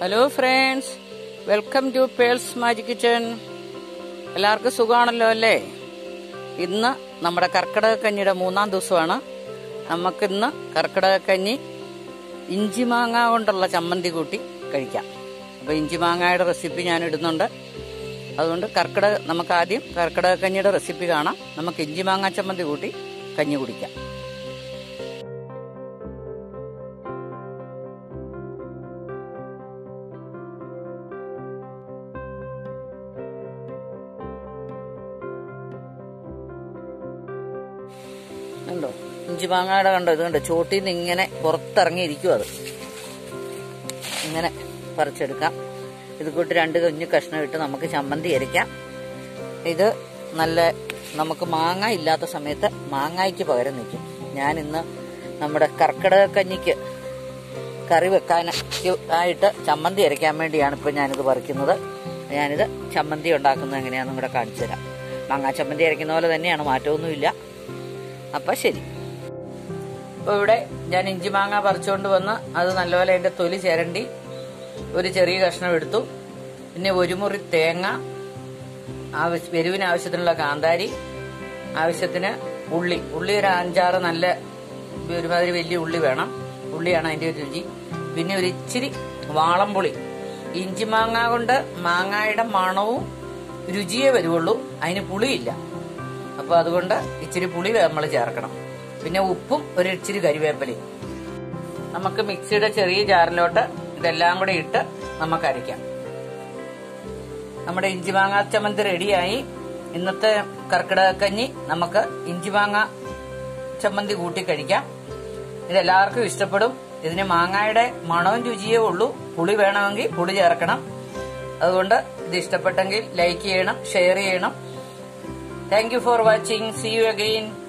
hello friends welcome to Pearls Magic Kitchen എല്ലാവർക്കും സുഖമാണല്ലോ അല്ലേ ഇന്ന് നമ്മുടെ കർക്കിടക കഞ്ഞിയുടെ മൂന്നാം ദിവസമാണ് നമുക്കിന്ന് കർക്കിടക കഞ്ഞി ഇഞ്ചി മാങ്ങ കൊണ്ടുള്ള ചമ്മന്തി കൂട്ടി കഴിക്കാം അപ്പോൾ ഇഞ്ചി മാങ്ങയുടെ റെസിപ്പി ഞാൻ ഇടുന്നുണ്ട് അതുകൊണ്ട് കർക്കിടക നമുക്ക് ആദ്യം കർക്കിടക കഞ്ഞിയുടെ റെസിപ്പി കാണാം നമുക്ക് ഇഞ്ചി മാങ്ങ ചമ്മന്തി കൂട്ടി കഞ്ഞി കുടിക്കാം കണ്ടോ ഇഞ്ചി മാങ്ങയുടെ കണ്ടോ ഇത് കണ്ടോ ചോട്ടിൽ നിന്ന് ഇങ്ങനെ പുറത്തിറങ്ങിയിരിക്കും അത് ഇങ്ങനെ പറിച്ചെടുക്കാം ഇത് കൂട്ടി രണ്ട് കുഞ്ഞു കഷ്ണം ഇട്ട് നമുക്ക് ചമ്മന്തി അരയ്ക്കാം ഇത് നല്ല നമുക്ക് മാങ്ങ ഇല്ലാത്ത സമയത്ത് മാങ്ങായ്ക്ക് പകരം നിൽക്കും ഞാൻ ഇന്ന് നമ്മുടെ കർക്കിടക കഞ്ഞിക്ക് കറി വെക്കാൻ ആയിട്ട് ചമ്മന്തി അരയ്ക്കാൻ വേണ്ടിയാണ് ഇപ്പം ഞാനിത് പറിക്കുന്നത് ഞാനിത് ചമ്മന്തി ഉണ്ടാക്കുന്നത് എങ്ങനെയാണെന്നും കൂടെ കാണിച്ചു തരാം മാങ്ങാ ചമ്മന്തി അരയ്ക്കുന്ന പോലെ തന്നെയാണ് മാറ്റമൊന്നുമില്ല അപ്പം ശരി അപ്പോൾ ഇവിടെ ഞാൻ ഇഞ്ചി മാങ്ങ പറിച്ചുകൊണ്ട് വന്ന് അത് നല്ലപോലെ അതിൻ്റെ തൊലി ചിരണ്ടി ഒരു ചെറിയ കഷ്ണം എടുത്തു പിന്നെ ഒരു മുറി തേങ്ങ ആവശ്യ എരിവിന് ആവശ്യത്തിനുള്ള കാന്താരി ആവശ്യത്തിന് ഉള്ളി ഉള്ളി ഒരു അഞ്ചാറ് നല്ല ഒരുമാതിരി വലിയ ഉള്ളി വേണം ഉള്ളിയാണ് അതിൻ്റെ ഒരു രുചി പിന്നെ ഒരു ഇച്ചിരി വാളംപുളി ഇഞ്ചി മാങ്ങ കൊണ്ട് മാങ്ങായുടെ മണവും രുചിയേ വരുവുള്ളൂ അതിന് പുളിയില്ല അപ്പോൾ അതുകൊണ്ട് ഇച്ചിരി പുളി നമ്മൾ ചേർക്കണം പിന്നെ ഉപ്പും ഒരു ഇച്ചിരി കരിവേപ്പിലയും നമുക്ക് മിക്സിയുടെ ചെറിയ ജാറിലോട്ട് ഇതെല്ലാം കൂടെ ഇട്ട് നമുക്ക് അരയ്ക്കാം നമ്മുടെ ഇഞ്ചി മാങ്ങ ചമ്മന്തി റെഡിയായി ഇന്നത്തെ കർക്കിടക കഞ്ഞി നമുക്ക് ഇഞ്ചി മാങ്ങ ചമ്മന്തി കൂട്ടി കഴിക്കാം ഇതെല്ലാവർക്കും ഇഷ്ടപ്പെടും ഇതിന് മാങ്ങയുടെ മണവും രുചിയേ ഉള്ളൂ പുളി വേണമെങ്കിൽ പുളി ചേർക്കണം അതുകൊണ്ട് ഇത് ഇഷ്ടപ്പെട്ടെങ്കിൽ ലൈക്ക് ചെയ്യണം ഷെയർ ചെയ്യണം thank you for watching see you again